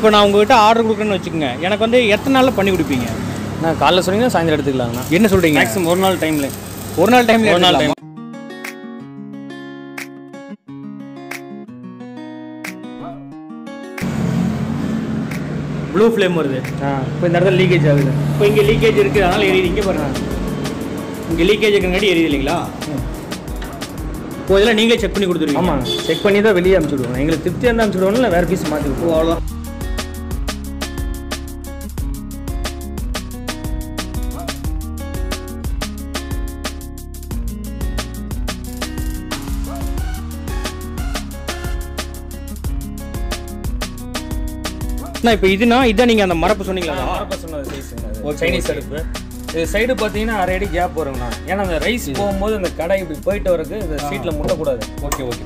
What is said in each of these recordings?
இப்போ நான் உங்ககிட்ட ஆர்டர் கொடுக்குறேன்னு வச்சுக்கோங்க எனக்கு வந்து எத்தனை நாளில் பண்ணி கொடுப்பீங்க நான் காலைல சொன்னீங்கன்னா சாயந்தரம் எடுத்துக்கலாங்கண்ணா என்ன சொல்கிறீங்க மேக்ஸிமம் ஒரு நாள் டைமில் ஒரு நாள் டைம் ஒரு நாள் டைம் ப்ளூ ஃப்ளேம் வருது ஆ இப்போ இந்த இடத்துல லீக்கேஜ் ஆகுது இப்போ இங்கே லீக்கேஜ் இருக்குது அதனால் எரியுது இங்கே பாருங்க இங்கே லீக்கேஜ் இருக்கிறங்காட்டி எரியுது இல்லைங்களா இப்போ இதெல்லாம் நீங்களே செக் பண்ணி கொடுத்துருவீங்க ஆமாம் செக் பண்ணி தான் வெளியே அனுப்பிச்சி விடுவோம் எங்களுக்கு திருப்தியாக இருந்தால் அனுப்பிச்சி விடுவோம் இல்லை வேறு பீஸ் மாற்றி விடுவோம் அவ்வளோதான் இப்போ இதுனா இதான் நீங்கள் அந்த மரப்பு சொன்னீங்களா ஆரம்ப சொன்னது சைஸுங்க Okay, சைனீஸ் okay. அடுப்பு இது சைடு பார்த்தீங்கன்னா அரை அடி கேப் வருங்கண்ணா ஏன்னா அந்த ரைஸ் போகும்போது அந்த கடை இப்படி போயிட்டு வரக்கு இந்த சீட்டில் முட்டக்கூடாது ஓகே ஓகே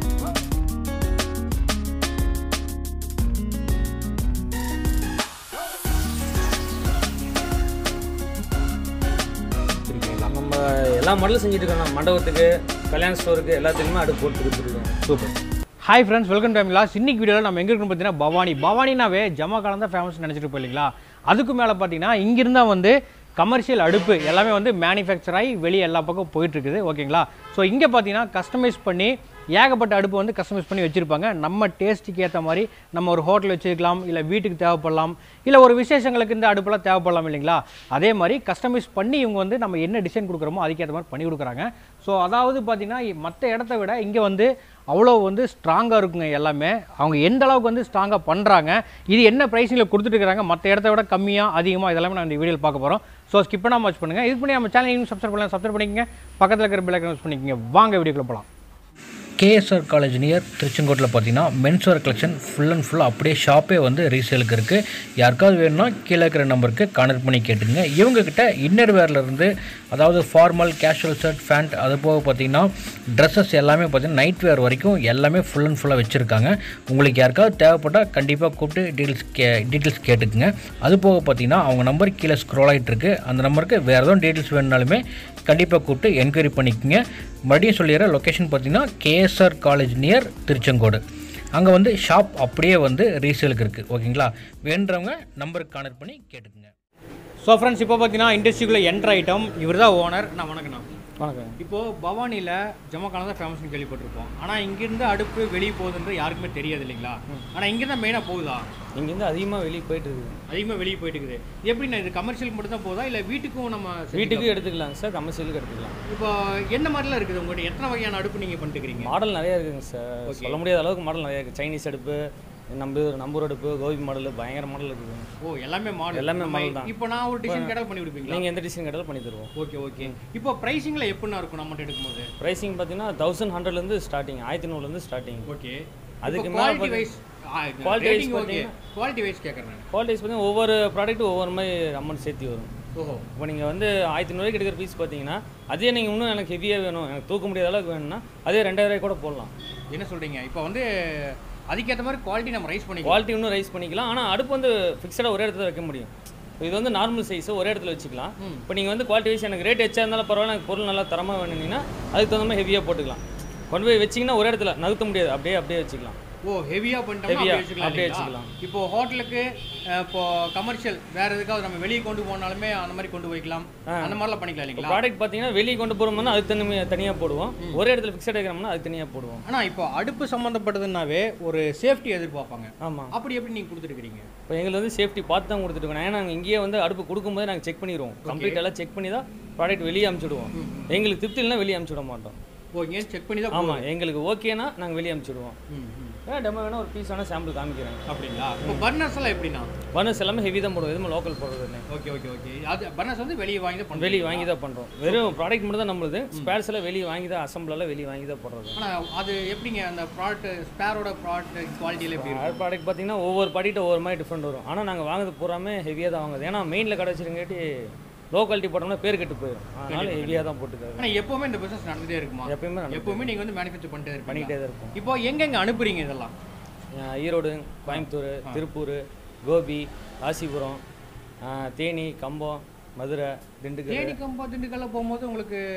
நம்ம எல்லா மாடலும் செஞ்சுட்டு இருக்கோம் மண்டபத்துக்கு கல்யாண ஸ்டோருக்கு எல்லாத்துக்குமே அடுப்பு போட்டு கொடுத்துருக்கோம் super hi friends welcome time loss இன்னைக்கு வீடியோவில் நம்ம எங்கே இருக்கணும் பார்த்தீங்கன்னா பவானி பவானினாவே ஜமா காலம் தான் ஃபேமஸ் நினச்சிட்டு போய் இல்லைங்களா அதுக்கு மேலே பார்த்தீங்கன்னா இங்கிருந்தா வந்து கமர்ஷியல் அடுப்பு எல்லாமே வந்து மேனுஃபேக்சர் ஆகி வெளியே எல்லா பக்கம் போயிட்டு இருக்குது ஓகேங்களா ஸோ இங்கே பார்த்தீங்கன்னா கஸ்டமைஸ் பண்ணி ஏகப்பட்ட அடுப்பு வந்து கஸ்டமைஸ் பண்ணி வச்சுருப்பாங்க நம்ம டேஸ்ட்டுக்கு ஏற்ற மாதிரி நம்ம ஒரு ஹோட்டல் வச்சுருக்கலாம் இல்லை வீட்டுக்கு தேவைப்படலாம் இல்லை ஒரு விசேஷங்களுக்கு இந்த அடுப்பெல்லாம் தேவைப்படலாம் இல்லைங்களா அதே மாதிரி கஸ்டமைஸ் பண்ணி இவங்க வந்து நம்ம என்ன டிசைன் கொடுக்குறோமோ அதுக்கேற்ற மாதிரி பண்ணி கொடுக்குறாங்க ஸோ அதாவது பார்த்தீங்கன்னா மற்ற இடத்த விட இங்கே வந்து அவ்வளோ வந்து ஸ்ட்ராங்காக இருக்குங்க எல்லாமே அவங்க எந்த அளவுக்கு வந்து ஸ்ட்ராங்காக பண்ணுறாங்க இது என்ன ப்ரைஸிங்கில் கொடுத்துட்டு இருக்காங்க மற்ற இடத்த விட கம்மியாக அதிகமாக இதெல்லாமே நான் இந்த வீடியோவில் பார்க்க போகிறோம் ஸோ ஸ்கிப் பண்ணாமல் வாட்ச் பண்ணுங்கள் இது பண்ணி நம்ம சேனல் இன்னும் சப்ஸ்கிரைப் பண்ணலாம் சப்ஸ்கிரைப் பண்ணிக்கங்க பக்கத்தில் இருக்கிற பெல் யூஸ் பண்ணிக்கங்க வாங்க வீடியோக்குள்ள போகலாம் கேஎஸ்ஆர் காலேஜ் நியர் திருச்செங்கோட்டில் பார்த்தீங்கன்னா மென்ஸ்வேர் கலெக்ஷன் ஃபுல் அண்ட் ஃபுல்லாக அப்படியே ஷாப்பே வந்து ரீசேலுக்கு இருக்குது யாருக்காவது வேணும்னா கீழே இருக்கிற நம்பருக்கு கான்டக்ட் பண்ணி கேட்டுங்க இவங்கக்கிட்ட இன்னர் வேர்லேருந்து அதாவது ஃபார்மல் கேஷுவல் ஷர்ட் ஃபேண்ட் அது போக பார்த்தீங்கன்னா ட்ரெஸ்ஸஸ் எல்லாமே பார்த்தீங்கன்னா நைட் வேர் வரைக்கும் எல்லாமே ஃபுல் அண்ட் ஃபுல்லாக வச்சுருக்காங்க உங்களுக்கு யாருக்காவது தேவைப்பட்டால் கண்டிப்பாக கூப்பிட்டு டீட்டெயில்ஸ் கே டீட்டெயில்ஸ் கேட்டுக்குங்க அது போக பார்த்தீங்கன்னா அவங்க நம்பர் கீழே ஸ்க்ரோல் ஆகிட்டு இருக்கு அந்த நம்பருக்கு வேறு எதுவும் டீட்டெயில்ஸ் வேணுனாலுமே கண்டிப்பாக கூப்பிட்டு என்கொயரி பண்ணிக்கோங்க மறுபடியும் சொல்லிடுறேன் லொக்கேஷன் பார்த்தீங்கன்னா கேஎஸ்ஆர் காலேஜ் நியர் திருச்செங்கோடு அங்கே வந்து ஷாப் அப்படியே வந்து ரீசேலுக்கு இருக்குது ஓகேங்களா வேண்டுறவங்க நம்பருக்கு கான்டக்ட் பண்ணி கேட்டுக்குங்க ஸோ ஃப்ரெண்ட்ஸ் இப்போ பார்த்தீங்கன்னா இண்டஸ்ட்ரிக்குள்ளே என்ட்ரு ஐட்டம் இவர் தான் ஓனர் நான் வணக்கண்ணா வணக்கம் இப்போது பவானியில் ஜமக்காலம் தான் ஃபேமஸ்னு கேள்விப்பட்டிருப்போம் ஆனால் இங்கேருந்து அடுப்பு வெளியே போகுதுன்ற யாருக்குமே தெரியாது இல்லைங்களா ஆனால் இங்கே தான் மெயினாக போகுதா இங்கேருந்து அதிகமாக வெளியே போயிட்டு இருக்குது அதிகமாக வெளியே போயிட்டு இருக்குது எப்படிண்ணா இது கமர்ஷியலுக்கு மட்டும் தான் போதா இல்லை வீட்டுக்கும் நம்ம வீட்டுக்கு எடுத்துக்கலாம் சார் கமர்ஷியலுக்கு எடுத்துக்கலாம் இப்போ என்ன மாதிரிலாம் இருக்குது உங்கள்கிட்ட எத்தனை வகையான அடுப்பு நீங்கள் பண்ணிட்டுக்கிறீங்க மாடல் நிறைய இருக்குங்க சார் சொல்ல முடியாத அளவுக்கு மாடல் நிறைய இருக்குது சைனீஸ் அடுப்பு நம்ப நம்பூர் அடுப்பு கோபி மாடல் பயங்கர மாடல் இருக்குது ஓ எல்லாமே மாடல் எல்லாமே model தான். இப்போ நான் ஒரு டிசைன் கேட்டால் பண்ணி கொடுப்பீங்களா நீங்கள் எந்த டிசைன் கேட்டாலும் பண்ணி தருவோம் ஓகே ஓகே இப்போ ப்ரைஸிங்கில் எப்படிண்ணா இருக்கும் நம்மகிட்ட எடுக்கும்போது ப்ரைஸிங் பார்த்தீங்கன்னா தௌசண்ட் ஹண்ட்ரட்லேருந்து ஸ்டார்டிங் ஆயிரத்தி நூறுலேருந்து ஸ்டார்டிங் ஓகே அதுக்கு அதுக்கு மேல quality wise quality wise okay பார்த்தீங்கன்னா- குவாலிட்டி வைஸ் கேட்குறேன் நான் குவாலிட்டிஸ் பார்த்தீங்கன்னா ஒவ்வொரு ப்ராடக்ட்டும் ஒவ்வொரு மாதிரி அமௌண்ட் சேர்த்து வரும் ஓஹோ இப்போ நீங்கள் வந்து ஆயிரத்தி நூறுக்கு எடுக்கிற பீஸ் பார்த்தீங்கன்னா அதே நீங்கள் இன்னும் எனக்கு ஹெவியாக வேணும் எனக்கு தூக்க முடியாத அளவுக்கு வேணும்னா அதே ரெண்டாயிரம் ரூபாய் கூட போடலாம் என்ன சொல்கிறீங்க இப்போ வந்து அதுக்கேற்ற மாதிரி குவாலிட்டி நம்ம ரைஸ் பண்ணிக்கலாம் குவாலிட்டி இன்னும் ரைஸ் பண்ணிக்கலாம் ஆனால் அடுப்பு வந்து ஃபிக்ஸடாக ஒரே இடத்துல வைக்க முடியும் இப்போ இது வந்து நார்மல் சைஸ் ஒரே இடத்துல வச்சுக்கலாம் இப்போ நீங்கள் வந்து குவாலிட்டி வைஸ் எனக்கு ரேட் எச்சா இருந்தாலும் பரவாயில்ல எனக்கு பொருள் நல்லா தரமாக வேணும்னீங்கன்னா அதுக்கு தகுந்த மாதிரி ஹெவியாக போட்டுக்கலாம் கொண்டு போய் வச்சிங்கன்னா ஒரே இடத்துல நகர்த்த முடியாது அப்படியே அப்படியே வச்சுக்கலாம் ஓ ஹெவியாக பண்ணிட்டோம்னா Heavy-ஆ, அப்படியே வச்சுக்கலாம் அப்படியே இல்லைங்களா? வச்சுக்கலாம். இப்போ ஹோட்டலுக்கு இப்போ கமர்ஷியல் வேற எதுக்காவது நம்ம வெளியே கொண்டு போனாலுமே அந்த மாதிரி கொண்டு போய்க்கலாம் அந்த மாதிரிலாம் பண்ணிக்கலாம் இல்லைங்களா ப்ராடக்ட் பார்த்தீங்கன்னா வெளியே கொண்டு போகிறோம்னா அதுக்கு தனி தனியாக போடுவோம் ஒரே இடத்துல ஃபிக்ஸட் வைக்கிறோம்னா அதுக்கு தனியாக போடுவோம் ஆனால் இப்போ அடுப்பு சம்மந்தப்பட்டதுனாவே ஒரு சேஃப்டி எதிர்பார்ப்பாங்க ஆமாம் அப்படி எப்படி நீங்கள் கொடுத்துருக்கீங்க இப்போ எங்களுக்கு வந்து சேஃப்டி பார்த்து தான் கொடுத்துட்டு இருக்கோம் ஏன்னா நாங்கள் இங்கேயே வந்து அடுப்பு கொடுக்கும்போது நாங்கள் செக் பண்ணிடுவோம் கம்ப்ளீட் எல்லாம் செக் பண்ணி தான் ப்ராடக்ட் வெளியே அனுப்பிச்சிடுவோம் எங்களுக்கு திருப்தி இல்லைனா வெளியே அனுப்பிச்சிட மாட்டோம் ஓ இங்கே செக் பண்ணி தான் ஆமாம் எங்களுக்கு ஓகேனா நாங்கள் வெளியே அனுப்பிச்சிடுவோம் ம், ம். வேணா டெமோ வேணா ஒரு பீஸ் வேணா சாம்பிள் காமிக்கிறேன் அப்படிங்களா இப்போ பர்னர்ஸ் எல்லாம் எப்படிண்ணா பர்னர்ஸ் எல்லாமே ஹெவி தான் போடுவோம் எதுவுமே லோக்கல் போடுறது இல்லை ஓகே ஓகே ஓகே அது பர்னர்ஸ் வந்து வெளியே வாங்கி தான் பண்ணுறோம் வெளியே வாங்கி தான் பண்ணுறோம் வெறும் ப்ராடக்ட் மட்டும் தான் நம்மளுது ஸ்பேர்ஸ் எல்லாம் வெளியே வாங்கி தான் அசம்பிள் எல்லாம் வெளியே வாங்கி தான் போடுறது ஆனால் அது எப்படிங்க அந்த ப்ராடக்ட் ஸ்பேரோட ப்ராடக்ட் குவாலிட்டியில் எப்படி இருக்கும் ப்ராடக்ட் பார்த்தீங்கன்னா ஒவ்வொரு ப்ராடக்ட் ஒவ்வொரு மாதிரி டிஃப்ரெண்ட் வரும் ஆனால் நாங்கள் வாங்குறது பூராமே ஹெவியாக தான் வாங்குது ஏன்னா மெயினில் கடை வச்சிருங்காட்டி லோ குவாலிட்டி போட்டோம்னா பேர் கெட்டு போயிடும் அதனால ஹெவியாக தான் போட்டுக்காது ஆனால் எப்போவுமே இந்த பிஸ்னஸ் நடந்துகிட்டே இருக்குமா எப்பயுமே நடக்கும். எப்போவுமே நீங்கள் வந்து மேனுஃபேக்சர் பண்ணிட்டே இருப்பீங்க பண்ணிகிட்டே தான் இருக்கும் இப்போ எங்கெங்க அனுப்புறீங்க இதெல்லாம் அஹ் ஈரோடு கோயம்புத்தூர் திருப்பூர் கோபி ராசிபுரம் அஹ் தேனி கம்பம் மதுரை திண்டுக்கல் தேனி கம்பா திண்டுக்கல்ல போகும்போது உங்களுக்கு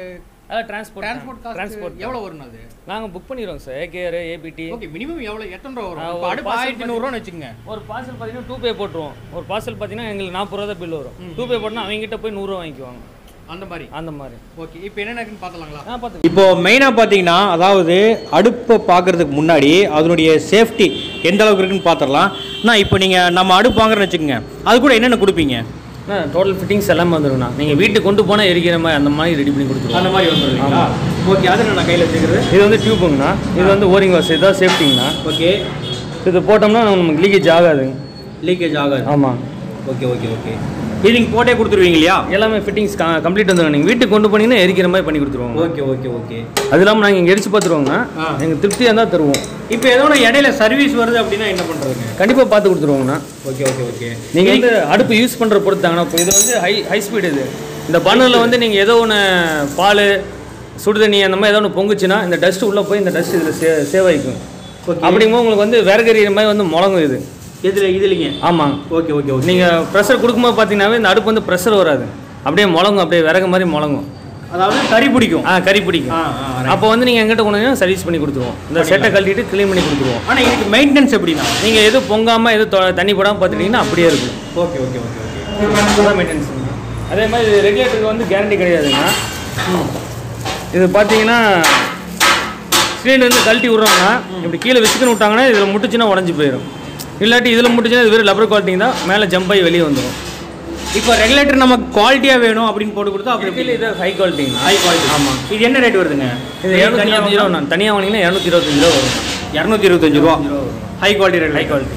அதான் டிரான்ஸ்போர்ட் டிரான்ஸ்போர்ட் காஸ்ட் டிரான்ஸ்போர்ட் எவ்வளோ வரும் அது நாங்கள் புக் பண்ணிடுவோம் sir AKR ABT okay minimum எவ்வளோ எத்தனை ரூபா வரும் ஆ, இப்போ ஒரு அடுப்பு parcel ஆயிரத்தி நூறுரூவான்னு வச்சுக்கோங்க ஒரு பார்சல் பார்த்தீங்கன்னா டூ பே போட்டுருவோம் ஒரு பார்சல் பார்த்தீங்கன்னா எங்களுக்கு நாற்பது ரூபா தான் பில் வரும் டூ பே போட்டுனா அவங்ககிட்ட போய் நூறுரூவா வாங்கிக்குவாங்க அந்த மாதிரி அந்த மாதிரி ஓகே இப்போ என்னென்ன இருக்குன்னு பார்த்துலாங்களா ஆ பார்த்து இப்போ மெயினாக பார்த்தீங்கன்னா அதாவது அடுப்பை பார்க்கறதுக்கு முன்னாடி அதனுடைய சேஃப்டி எந்த அளவுக்கு இருக்குன்னு பார்த்துடலாம் நான் இப்போ நீங்கள் நம்ம அடுப்பு வாங்குறேன்னு வச்சுக்கோங்க அது கூட என்னென்ன கொடுப்பீங்க டோட்டல் ஃபிட்டிங்ஸ் எல்லாமே வந்துருங்கண்ணா நீங்கள் வீட்டுக்கு கொண்டு போனால் எரிக்கிற மாதிரி அந்த மாதிரி ரெடி பண்ணி கொடுத்துருவோம் அந்த மாதிரி வந்துருங்களா ஓகே அது நான் கையில் வச்சுக்கிறது இது வந்து டியூப்புங்கண்ணா இது வந்து ஓரிங் வாஷ் இதான் சேஃப்டிங்கண்ணா ஓகே இது போட்டோம்னா நமக்கு லீக்கேஜ் ஆகாது லீக்கேஜ் ஆகாது ஆமாம் ஓகே ஓகே ஓகே இது நீங்கள் போட்டே கொடுத்துருவீங்க இல்லையா எல்லாமே ஃபிட்டிங்ஸ் கம்ப்ளீட் வந்துடும் நீங்கள் வீட்டுக்கு கொண்டு போனீங்கன்னா எரிக்கிற மாதிரி பண்ணி கொடுத்துருவோம் ஓகே ஓகே ஓகே அது இல்லாமல் நாங்கள் இங்கே எரிச்சு பார்த்துருவோங்கண்ணா ஆ. எங்கள் திருப்தியாக இருந்தால் தருவோம் இப்போ ஏதோ ஒன்று இடையில சர்வீஸ் வருது அப்படின்னா என்ன பண்ணுறதுங்க கண்டிப்பாக பார்த்து கொடுத்துருவோங்கண்ணா ஓகே ஓகே ஓகே நீங்கள் வந்து அடுப்பு யூஸ் பண்ணுற பொறுத்தாங்கண்ணா இப்போ இது வந்து ஹை ஹை ஸ்பீடு இது இந்த பன்னரில் வந்து நீங்கள் ஏதோ ஒன்று பால் சுடு தண்ணி அந்த மாதிரி ஏதோ ஒன்று பொங்குச்சுன்னா இந்த டஸ்ட் உள்ளே போய் இந்த டஸ்ட் இதில் சே சேவ் ஆகிக்கும் ஓகே அப்படிங்கும்போது உங்களுக்கு வந்து விறகறிகிற மாதிரி வந்து முழங்கும் இது இதில் இதுலிங்க ஆமாம் ஓகே ஓகே ஓகே நீங்கள் ப்ரெஷர் கொடுக்கும்போது பார்த்தீங்கன்னாவே இந்த அடுப்பு வந்து ப்ரெஷர் வராது அப்படியே முழங்கும் அப்படியே விறகு மாதிரி முழங்கும் அதாவது கறி பிடிக்கும் ஆ கறி பிடிக்கும் ஆ ஆ அப்போ வந்து நீங்கள் எங்கிட்ட கொண்டு வந்து சர்வீஸ் பண்ணி கொடுத்துருவோம் இந்த செட்டை கழட்டிட்டு க்ளீன் பண்ணி கொடுத்துருவோம் ஆனால் இதுக்கு மெயின்டெனன்ஸ் எப்படின்னா நீங்கள் எதுவும் பொங்காமல் எதுவும் தொ- தண்ணி போடாமல் பார்த்துட்டிங்கன்னா அப்படியே இருக்கும் ஓகே ஓகே ஓகே ஓகே அதுதான் மெயின்டெனன்ஸ் அதே மாதிரி ரெகுலேட்டருக்கு வந்து கேரண்டி கிடையாதுங்க இது பார்த்தீங்கன்னா சிலிண்டர் வந்து கழட்டி விட்றோம்னா இப்படி கீழே விசுக்குன்னு விட்டாங்கன்னா இதில் முட்டுச்சுன்னா உடஞ்சி போயிடும் இல்லாட்டி இதில் முட்டுச்சுன்னா இது வெறும் லப்பர் குவாலிட்டி தான் மேலே ஜம்ப் ஆகி வெளியே வந்துடும் இப்போ ரெகுலேட்டர் நமக்கு குவாலிட்டியாக வேணும் அப்படின்னு போட்டு கொடுத்தா அப்புறம் கீழே இது ஹை குவாலிட்டிங்க ஹை குவாலிட்டி ஆமாம் இது என்ன ரேட் வருதுங்க இது இரநூத்தி இருபத்தஞ்சு ரூபா நான் தனியாக வாங்கினீங்கன்னா இரநூத்தி இருபத்தஞ்சு ரூபா வரும் இரநூத்தி இருபத்தஞ்சு ரூபா high quality rate high quality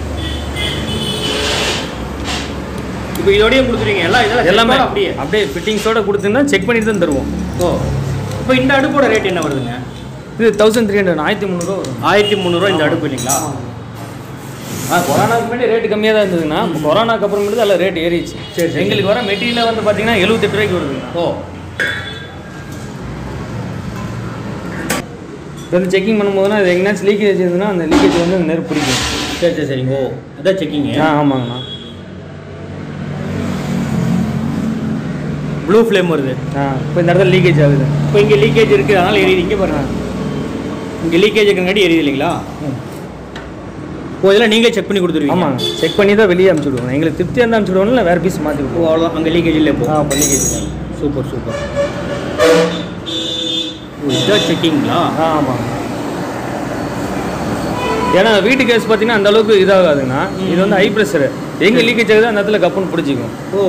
இப்போ இதோடய கொடுத்துருவீங்க எல்லாம் இதெல்லாம் எல்லாமே எல்லாமே அப்படியே அப்படியே ஃபிட்டிங்ஸோட கொடுத்துருந்தா செக் பண்ணிட்டு தான் தருவோம் ஓ இப்போ இந்த அடுப்போட ரேட் என்ன வருதுங்க இது தௌசண்ட் த்ரீ ஹண்ட்ரட் ஆயிரத்தி முந்நூறுவா வரும் ஆயிரத்தி முந்நூறுரூவா இந்த அடுப்பு இல்லைங்களா ஆ கொரோனாக்கு முன்னாடி ரேட்டு கம்மியாக தான் இருந்ததுன்னா இப்போ கொரோனாக்கு அப்புறமேட்டு அதில் ரேட் ஏறிச்சு சரி, சரி. எங்களுக்கு வர மெட்டீரியல் வந்து பார்த்தீங்கன்னா எழுபத்தெட்டு ரூபாய்க்கு வருதுங்க ஓ இப்போ வந்து செக்கிங் பண்ணும்போதுனா இது எங்கேனாச்சும் லீக்கேஜ் இருந்ததுன்னா அந்த லீக்கேஜ் வந்து அந்த நெருப்பு பிடிக்கும் சரி சரி சரிங்க ஓ அதான் செக்கிங்க ஆ ஆமாங்கண்ணா ப்ளூ ஃப்ளேம் வருது ஆ இப்போ இந்த இடத்துல லீக்கேஜ் ஆகுது இப்போ இங்கே லீக்கேஜ் இருக்குது அதனால் எரியுது இங்கே பாருங்க இங்கே லீக்கேஜ் இருக்கிறங்காட்டி எரியுது இல்லைங்களா ஓ இதெல்லாம் நீங்களே செக் பண்ணி கொடுத்துருவீங்க ஆமாங்க செக் பண்ணி தான் வெளியே அனுப்பிச்சி விடுவோம் எங்களுக்கு திருப்தியாக இருந்தால் அனுப்பிச்சி விடுவோம் இல்லை வேறு பீஸ் மாற்றி ஓ விடுவோம் அவ்வளோதான் அங்கே லீக்கேஜ் இல்லை இப்போ ஆ இப்போ லீக்கேஜ் தான் சூப்பர் சூப்பர் ஓ இதான் செக்கிங்களா ஆ ஆமாங்க ஏன்னா வீட்டு கேஸ் பார்த்தீங்கன்னா அந்த அளவுக்கு இதாகாதுங்கண்ணா இது வந்து ஹை ப்ரெஷர் எங்கே லீக்கேஜ் ஆகுது அந்த இடத்துல கப்புன்னு பிடிச்சிக்கும் ஓ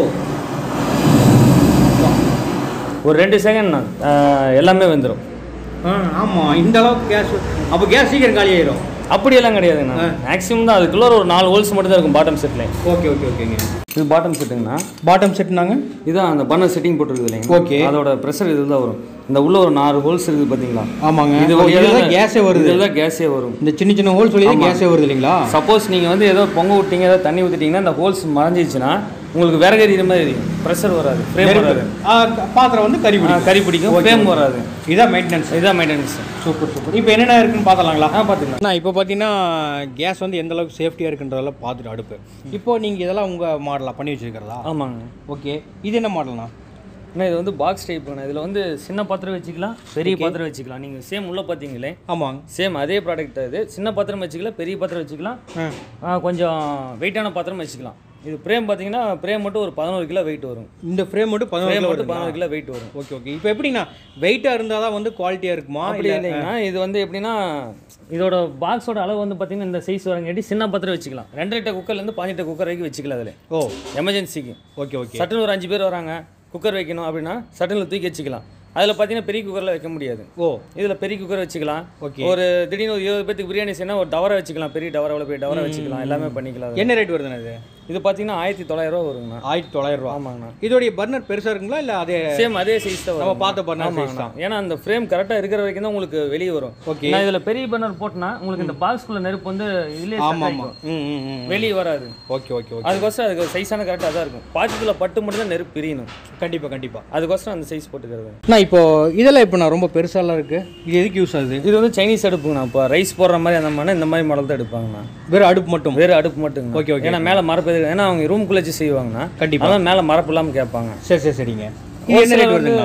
ஒரு ரெண்டு செகண்ட் தான் எல்லாமே வந்துடும் ஆ ஆமாம் இந்த அளவுக்கு கேஸ் அப்போ கேஸ் சீக்கிரம் காலி ஆயிரும் அப்படியெல்லாம் கிடையாதுண்ணா ஆ. மேக்ஸிமம் தான் அதுக்குள்ள ஒரு நாலு ஹோல்ஸ் மட்டும் தான் இருக்கும் பாட்டம் செட்டில் ஓகே ஓகே ஓகேங்க இது பாட்டம் செட்டுங்கண்ணா பாட்டம் செட்னாங்க இதான் அந்த பன்னர் செட்டிங் போட்டுருக்குது இல்லைங்க Okay. அதோட ப்ரெஷர் இதில் தான் வரும் இந்த உள்ள ஒரு நாலு ஹோல்ஸ் இருக்குது பார்த்தீங்களா ஆமாங்க இது இது வழியா தான் தான் கேஸே வருது இதில் தான் கேஸே வரும் இந்த சின்ன சின்ன ஹோல்ஸ் வழி தான் ஆமா. கேஸே வருது இல்லைங்களா சப்போஸ் நீங்கள் வந்து ஏதோ பொங்க விட்டீங்க ஏதோ தண்ணி ஊற்றிட்டீங்கன்னா அந்த ஹோல்ஸ் மறைஞ்சிச்சுன்னா உங்களுக்கு விறகு எரியுற மாதிரி எரியும் ப்ரெஷர் வராது ஃப்ரேம் வராது ஆ, பாத்திரம் வந்து கறி ஆ, பிடிக்கும் கறி பிடிக்கும் ஃப்ரேம் வராது இதான் மெயின்டெனன்ஸ் இதுதான் மெயின்டெனன்ஸ் சூப்பர் சூப்பர் இப்போ என்னென்ன இருக்குன்னு பார்த்தலாங்களா ஆ பார்த்துக்கலாம் நான் இப்போ பார்த்தீங்கன்னா கேஸ் வந்து எந்த அளவுக்கு சேஃப்டியாக இருக்குன்றதெல்லாம் பார்த்துட்டு அடுப்பு இப்போ நீங்கள் இதெல்லாம் உங்கள் மாடலாக பண்ணி வச்சிருக்கிறதா ஆமாங்க ஓகே இது என்ன மாடல்னா அண்ணா இது வந்து பாக்ஸ் டைப்ண்ணா இதில் வந்து சின்ன பாத்திரம் வச்சுக்கலாம் பெரிய பாத்திரம் வச்சுக்கலாம் நீங்கள் சேம் உள்ள பார்த்தீங்களே ஆமாங்க சேம் அதே ப்ராடக்ட் இது சின்ன பாத்திரம் வச்சுக்கலாம் பெரிய பாத்திரம் வச்சுக்கலாம் ஆ ஆ, கொஞ்சம் வெயிட்டான பாத்திரம் வச்சுக்கலாம் இது பிரேம் பார்த்தீங்கன்னா பிரேம் மட்டும் ஒரு பதினோரு கிலோ வெயிட் வரும் இந்த ஃப்ரேம் மட்டும் பதினோரு பிரேம் கிலோ மட்டும் வருதுங்களா? பதினோரு கிலோ வெயிட் வரும் ஓகே ஓகே இப்போ எப்படின்னா வெயிட்டாக இருந்தால் தான் வந்து குவாலிட்டியாக இருக்குமா அப்படி இல்லை இல்லைங்கன்னா இது வந்து எப்படின்னா இதோட பாக்ஸோட அளவு வந்து பார்த்தீங்கன்னா இந்த சைஸ் வரங்காட்டி சின்ன பாத்திரம் வச்சுக்கலாம் ரெண்டு லிட்டர் குக்கர்லேருந்து பாஞ்சு லிட்டர் குக்கர் வரைக்கும் வச்சுக்கலாம் அதில் ஓ எமர்ஜென்சிக்கு ஓகே ஓகே சட்டுன்னு ஒரு அஞ்சு பேர் வராங்க குக்கர் வைக்கணும் அப்படின்னா சட்டுன்னு தூக்கி வச்சுக்கலாம் அதில் பார்த்தீங்கன்னா பெரிய குக்கரில் வைக்க முடியாது ஓ இதில் பெரிய குக்கர் வச்சுக்கலாம் ஓகே ஒரு திடீர்னு ஒரு இருபது பேத்துக்கு பிரியாணி செய்யணும் ஒரு டவரை வச்சுக்கலாம் பெரிய டவரை அவ்வளோ பெரிய டவரை வச்சுக்கலாம் எல்லாமே பண்ணிக்கலாம் அதுல. என்ன ரேட் வருதுண்ணா இது இது பார்த்தீங்கன்னா ஆயிரத்தி தொள்ளாயிரம் ரூபா வருங்கண்ணா ஆயிரத்தி தொள்ளாயிரம் ரூபா ஆமாங்கண்ணா இதோடைய பர்னர் பெருசாக இருக்குங்களா இல்லை அதே சேம் அதே சைஸ் தான் நம்ம வரும் பார்த்த burner size ஆமாங்கண்ணா தான். ஏன்னா அந்த ஃப்ரேம் கரெக்டாக இருக்கிற வரைக்கும் தான் உங்களுக்கு வெளியே வரும் Okay. நான் இதில் பெரிய பர்னர் போட்டேன்னா உங்களுக்கு இந்த பாக்ஸ்குள்ள நெருப்பு வந்து இதுலேயே ஆமாம் ஆமாம் ம் ம் ம் வெளியே வராது ஓகே ஓகே ஓகே அதுக்கோசரம் அதுக்கு சைஸான கரெக்டாக தான் இருக்கும் பாத்திரத்தில் பட்டு மட்டும் தான் நெருப்பு பிரியணும் கண்டிப்பாக கண்டிப்பாக அதுக்கோசரம் அந்த சைஸ் போட்டுக்கிறது நான் இப்போ இதெல்லாம் இப்போ நான் ரொம்ப பெருசாலாம் இருக்கு இது எதுக்கு யூஸ் ஆகுது இது வந்து சைனீஸ் அடுப்புங்கண்ணா இப்போ ரைஸ் போடுற மாதிரி அந்த மாதிரி இந்த மாதிரி மாடல் தான் எடுப்பாங்கண்ணா வெறும் அடுப்பு மட்டும் வேறு அடுப்பு மட்டும் Okay, okay. ஏன்னா மேலே மரப்பு எதுக்கு ஏன்னா அவங்க ரூம்குள்ளே வச்சு செய்வாங்கண்ணா கண்டிப்பா அதான் மேலே மரப்பு இல்லாமல் கேட்பாங்க சரி சரி சரிங்க இது என்ன ரேட் வருதுங்களா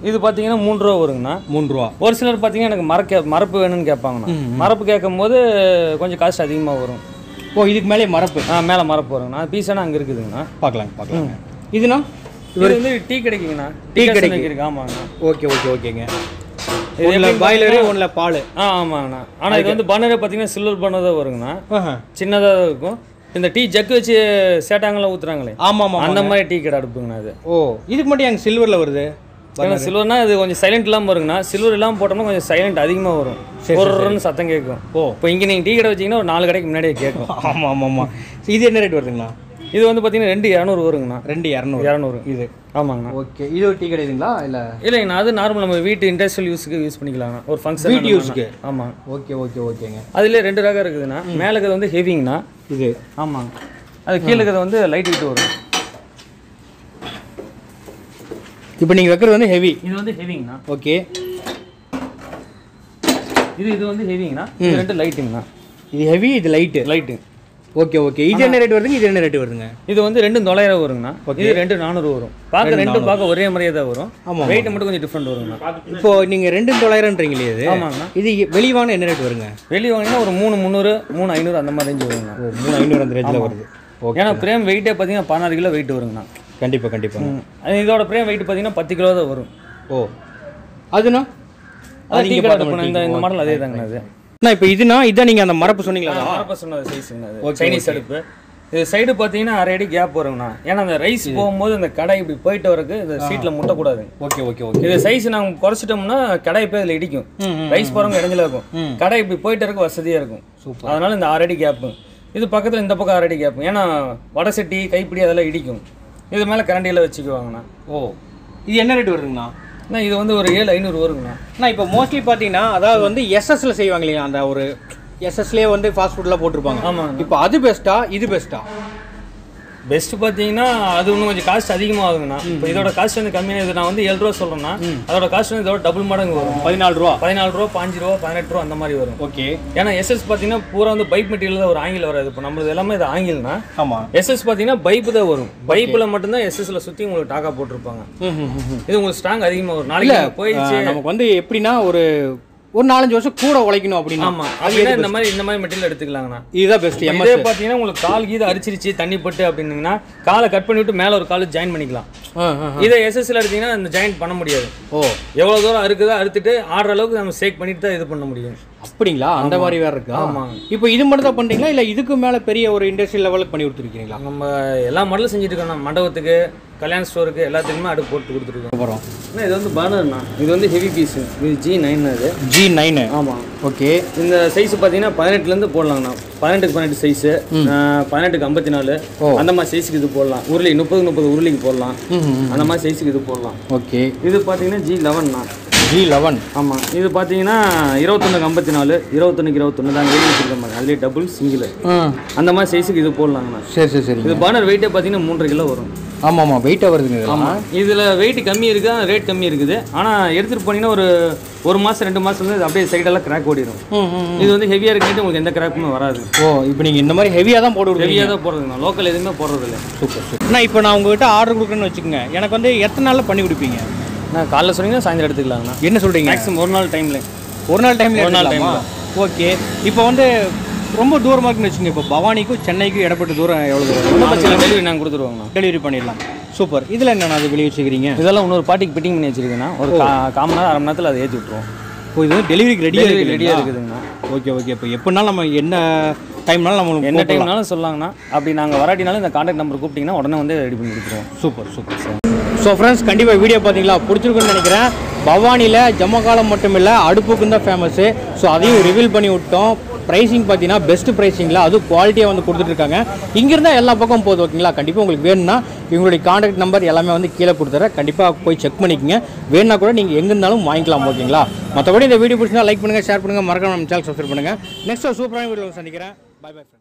இது பார்த்தீங்கன்னா மூணு ரூபா வருங்கண்ணா மூணு ரூபா ஒரு சிலர் பார்த்தீங்கன்னா எனக்கு மரக்க மரப்பு வேணும்னு கேட்பாங்கண்ணா மரப்பு கேட்கும்போது கொஞ்சம் காசு அதிகமாக வரும் ஓ இதுக்கு மேலே மரப்பு ஆ மேலே மரப்பு வருங்கண்ணா பீஸானா அங்கே இருக்குதுங்கண்ணா பார்க்கலாங்க பார்க்கலாங்க இதுனா இது வந்து டீ கிடைக்குங்கண்ணா டீ கடைக்கு இருக்கு ஆமாங்கண்ணா ஓகே ஓகே ஓகேங்க ஒன்றில் பாய்லரு ஒன்றில் பால் ஆ ஆமாங்கண்ணா ஆனால் இது வந்து பன்னரே பார்த்தீங்கன்னா சில்வர் பண்ண தான் வருங்கண்ணா ஆஹா சின்னதாக தான் இருக்கும் இந்த டீ ஜக்கு வச்சு சேட்டாங்கெல்லாம் ஊற்றுறாங்களே ஆமாம் ஆமாம் அந்த மாதிரி டீ கடை அடுப்புங்கண்ணா அது ஓ இதுக்கு மட்டும் எங்கள் சில்வரில் வருது ஏன்னா சில்வர்னா இது கொஞ்சம் சைலண்ட் இல்லாமல் வருங்கண்ணா சில்வர் இல்லாமல் போட்டோம்னா கொஞ்சம் சைலண்ட் அதிகமாக வரும் ஒரு சத்தம் கேட்கும் ஓ. இப்போ இங்கே நீங்கள் டீ கடை வச்சீங்கன்னா ஒரு நாலு கடைக்கு முன்னாடியே கேட்கும் ஆமாம் ஆமாம் ஆமாம் இது என்ன ரேட் வருதுங்கண்ணா இது வந்து பார்த்தீங்கன்னா ரெண்டு இரநூறு வருங்கண்ணா ரெண்டு இரநூறு இரநூறு இது ஆமாங்கண்ணா ஓகே இது ஒரு டீ கிடையாதுங்களா இல்லை இல்லைங்கண்ணா அது நார்மல் நம்ம வீட்டு இண்டஸ்ட்ரியல் யூஸுக்கு யூஸ் பண்ணிக்கலாங்கண்ணா ஒரு ஃபங்க்ஷன் வீட்டு யூஸ்க்கு ஆமாம் ஓகே ஓகே ஓகேங்க அதுலேயே ரெண்டு ரகம் இருக்குதுண்ணா மேலே இருக்கிறது வந்து ஹெவிங்கண்ணா இது ஆமாங்க அது கீழே இருக்கிறது வந்து லைட் வெயிட் வரும் இப்போ நீங்கள் வைக்கிறது வந்து ஹெவி இது வந்து ஹெவிங்கண்ணா ஓகே இது இது வந்து ஹெவிங்கண்ணா இது ரெண்டு லைட்டுங்கண்ணா இது ஹெவி இது லைட்டு லைட்டு ஓகே ஓகே இது என்ன ரேட் வருதுங்க இது என்ன ரேட் வருதுங்க இது வந்து ரெண்டு தொள்ளாயிரம் வருங்கண்ணா இது ரெண்டு நானூறு வரும் பார்க்க ரெண்டு பார்க்க ஒரே மாதிரியே தான் வரும் ஆமாம் வெயிட் மட்டும் கொஞ்சம் டிஃப்ரெண்ட் வருங்கண்ணா இப்போ நீங்கள் ரெண்டு தொள்ளாயிரம்ன்றீங்களே இது ஆமாங்கண்ணா இது வெளிவான என்ன ரேட் வருங்க வெளியே வாங்கினா ஒரு மூணு முந்நூறு மூணு ஐநூறு அந்த மாதிரி ரேஞ்சு வருங்கண்ணா ஓ மூணு ஐநூறு அந்த ரேஞ்சில் வருது ஓகே ஏன்னா பிரேம் வெயிட்டே பார்த்தீங்கன்னா பதினாறு கிலோ வெயிட் வருங்கண்ணா கண்டிப்பாக கண்டிப்பாக ம். அது இதோட பிரேம் வெயிட் பார்த்தீங்கன்னா பத்து கிலோ தான் வரும் ஓ அதுனா அது டீ கடை அடுப்புண்ணா. இந்த இந்த மாடல் அதே தாங்கண்ணா அது அண்ணா இப்போ இதுனா இதான் நீங்கள் அந்த மரப்பு சொன்னீங்களா அரப்ப சொன்னது சைஸுங்க அது சைனீஸ் அடுப்பு இது சைடு பார்த்தீங்கன்னா அரை அடி கேப் வருங்கண்ணா ஏன்னா அந்த ரைஸ் போகும்போது அந்த கடை இப்படி போயிட்டு வரக்கு இந்த சீட்டில் முட்டக்கூடாது ஓகே ஓகே ஓகே இது சைஸ் நாங்கள் குறைச்சிட்டோம்னா கடை போய் அதில் இடிக்கும் ரைஸ் போகிறவங்க இடைஞ்சல இருக்கும் கடை இப்படி போயிட்டு இருக்க வசதியாக இருக்கும் சூப்பர் அதனால இந்த ஆறடி கேப்பு இது பக்கத்தில் இந்த பக்கம் ஆறடி கேப்பு ஏன்னா வடை சட்டி கைப்பிடி அதெல்லாம் இடிக்கும் இது மேலே கரண்டியில் வச்சுக்குவாங்கண்ணா ஓ இது என்ன ரேட் வருதுங்கண்ணா அண்ணா இது வந்து ஒரு ஏழு ஐநூறு வருங்கண்ணா அண்ணா இப்போ மோஸ்ட்லி பார்த்தீங்கன்னா அதாவது வந்து எஸ்எஸ்ல செய்வாங்க இல்லையா அந்த ஒரு எஸ்எஸ்லேயே வந்து ஃபாஸ்ட் ஃபுட்லாம் போட்டிருப்பாங்க ஆமாங்க இப்போ அது பெஸ்ட்டா இது பெஸ்ட்டா பெஸ்ட் பார்த்தீங்கன்னா அது இன்னும் கொஞ்சம் காஸ்ட் அதிகமாகுங்கண்ணா இப்போ இதோட காஸ்ட் வந்து கம்மியாக இது நான் வந்து ஏழு ரூபா சொல்கிறேன்னா அதோட காஸ்ட் வந்து இதோட டபுள் மடங்கு வரும் பதினாலு ரூபா பதினாலு ரூபா பாஞ்சு ரூபா பதினெட்டு ரூபா அந்த மாதிரி வரும் ஓகே ஏன்னா எஸ்எஸ் பார்த்தீங்கன்னா பூரா வந்து பைப் மெட்டீரியல் தான் ஒரு ஆங்கில வராது இப்போ நம்மளது எல்லாமே இது ஆங்கில்னா ஆமாம் எஸ்எஸ் பார்த்தீங்கன்னா பைப்பு தான் வரும் பைப்பில் மட்டும்தான் எஸ்எஸ்ல சுற்றி உங்களுக்கு டாக்கா போட்டிருப்பாங்க இது உங்களுக்கு ஸ்ட்ராங் அதிகமாக வரும் நாளைக்கு நீங்க போயிடுச்சு நமக்கு வந்து எப்படின்னா ஒரு ஒரு நாலஞ்சு வருஷம் கூட உழைக்கணும் அப்படின்னா ஆமா அப்படின்னா இந்த மாதிரி இந்த மாதிரி மெட்டீரியல் எடுத்துக்கலாங்கண்ணா இதுதான் பெஸ்ட் இப்ப எம்எஸ் இதே பார்த்தீங்கன்னா உங்களுக்கு கால் கீது அரிச்சிருச்சு தண்ணி பட்டு அப்படின்னீங்கன்னா காலை கட் பண்ணி விட்டு மேலே ஒரு கால் ஜாயின் பண்ணிக்கலாம் இதை எஸ்எஸ்ல எடுத்தீங்கன்னா இந்த ஜாயின் பண்ண முடியாது ஓ எவ்வளோ தூரம் அறுக்குதோ அறுத்துட்டு ஆடுற அளவுக்கு நம்ம ஷேக் பண்ணிட்டு தான் இது பண்ண முடியும் அப்படிங்களா அந்த மாதிரி வேற இருக்கா ஆமாங்க. இப்போ இது மட்டும் தான் பண்றீங்களா இல்ல இதுக்கு மேல பெரிய ஒரு இண்டஸ்ட்ரியல் லெவலுக்கு பண்ணி கொடுத்துருக்கீங்களா நம்ம எல்லா மாடலும் செஞ்சுட்டு இருக்கோம் நம்ம மண்டபத்துக்கு கல்யாண ஸ்டோருக்கு எல்லாத்துக்குமே அடுப்பு போட்டு கொடுத்துருக்கோம் அப்புறம் அண்ணா, இது வந்து பர்னர்ண்ணா இது வந்து ஹெவி பீஸ் இது ஜி நைன் அது ஜி நைனு ஆமாம் ஓகே இந்த சைஸ் பார்த்தீங்கன்னா பதினெட்டுலேருந்து போடலாங்கண்ணா பதினெட்டுக்கு பதினெட்டு சைஸு பதினெட்டுக்கு ஐம்பத்தி நாலு அந்த மாதிரி சைஸுக்கு இது போடலாம் உருளி முப்பது முப்பது உருளிக்கு போடலாம் அந்த மாதிரி சைஸுக்கு இது போடலாம் ஓகே இது பார்த்தீங்கன்னா ஜி லெவன்ண்ணா ஜி லெவன் ஆமாம் இது பார்த்தீங்கன்னா இருபத்தொன்னுக்கு ஐம்பத்தி நாலு இருபத்தொன்னுக்கு இருபத்தொன்று தான் எழுதி வச்சிருக்க மாதிரி அதுலேயே டபுள் சிங்கிள் அந்த மாதிரி சைஸுக்கு இது போடலாங்கண்ணா சரி சரி சரிங்க இது பானர் வெயிட்டே பார்த்தீங்கன்னா மூன்றரை கிலோ வரும் ஆமாம் ஆமாம் வெயிட்டாக வருதுங்க இதெல்லாம் ஆமாம் இதில் வெயிட் கம்மி இருக்குது ரேட் கம்மி இருக்குது ஆனால் எடுத்துகிட்டு போனீங்கன்னா ஒரு ஒரு மாதம் ரெண்டு மாதம் வந்து இது அப்படியே சைடெல்லாம் கிராக் ஓடிடும் ம், ம், இது வந்து ஹெவியாக இருக்கிட்டு உங்களுக்கு எந்த கிராக்குமே வராது ஓ இப்போ நீங்கள் இந்த மாதிரி ஹெவியாக தான் போட்டு விடுவீங்க ஹெவியாக தான் போடுறதுங்கண்ணா லோக்கல் எதுவுமே போடுறதில்ல சூப்பர் சூப்பர் அண்ணா இப்போ நான் உங்ககிட்ட ஆர்டர் கொடுக்குறேன்னு வச்சுக்கோங்க எனக்கு வந்து எத்தனை நாளில் பண்ணி கொடுப்பீங்க நான் காலைல சொன்னீங்கன்னா சாயந்தரம் எடுத்துக்கலாங்கண்ணா என்ன சொல்கிறீங்க மேக்ஸிமம் ஒரு நாள் டைமில் ஒரு நாள் டைம்ல ஒரு நாள் எடுத்துக்கலாமா ஓகே இப்போ வந்து ரொம்ப தூரமாக இருக்குன்னு வச்சுக்கோங்க இப்போ பவானிக்கும் சென்னைக்கும் இடப்பட்ட தூரம் எவ்வளோ ஒன்றும் தூரம் பிரச்சனை இல்லை டெலிவரி நாங்கள் கொடுத்துருவோங்கண்ணா டெலிவரி பண்ணிடலாம் சூப்பர் இதில் என்னண்ணா அது வெளியே வச்சுக்கிறீங்க இதெல்லாம் இன்னொரு பாட்டிக்கு ஃபிட்டிங் பண்ணி வச்சிருக்கேன்னா ஒரு கா கால் மணி நேரம் அரை மணி நேரத்தில் அதை ஏற்றி விட்ருவோம் ஓ இது டெலிவரிக்கு ரெடியாக டெலிவரி இருக்கு ரெடியாக இருக்குதுங்கண்ணா ஓகே ஓகே இப்போ எப்படினாலும் நம்ம என்ன டைம்னாலும் நம்ம என்ன டைம்னாலும் சொல்லாங்கண்ணா அப்படி நாங்கள் வராட்டினாலும் இந்த கான்டாக்ட் நம்பர் கூப்பிட்டிங்கன்னா உடனே வந்து ரெடி பண்ணி கொடுத்துருவோம் super super sir so friends கண்டிப்பாக வீடியோ பார்த்தீங்களா பிடிச்சிருக்குன்னு நினைக்கிறேன் பவானியில் ஜம்மகாலம் மட்டும் இல்லை அடுப்புக்கும் தான் ஃபேமஸ்ஸு ஸோ அதையும் ரிவீல் பண்ணி விட்டோம் ப்ரைஸிங் பார்த்தீங்கன்னா பெஸ்ட் ப்ரைஸிங்கில் அதுவும் குவாலிட்டியாக வந்து கொடுத்துட்ருக்காங்க இங்கிருந்தா எல்லா பக்கம் போகுது ஓகேங்களா கண்டிப்பாக உங்களுக்கு வேணும்னா இவங்களுடைய காண்டாக்ட் நம்பர் எல்லாமே வந்து கீழே கொடுத்துறேன் கண்டிப்பாக போய் செக் பண்ணிக்கங்க வேணும்னா கூட நீங்கள் எங்கே இருந்தாலும் வாங்கிக்கலாம் ஓகேங்களா மற்றபடி இந்த வீடியோ பிடிச்சினா லைக் பண்ணுங்கள் ஷேர் பண்ணுங்கள் மறக்காம நம்ம சேனல் சப்ஸ்கிரைப் பண்ணுங்கள் நெக்ஸ்ட் சூப்பரான வீடியோ சந்திக்கிறேன் பை பை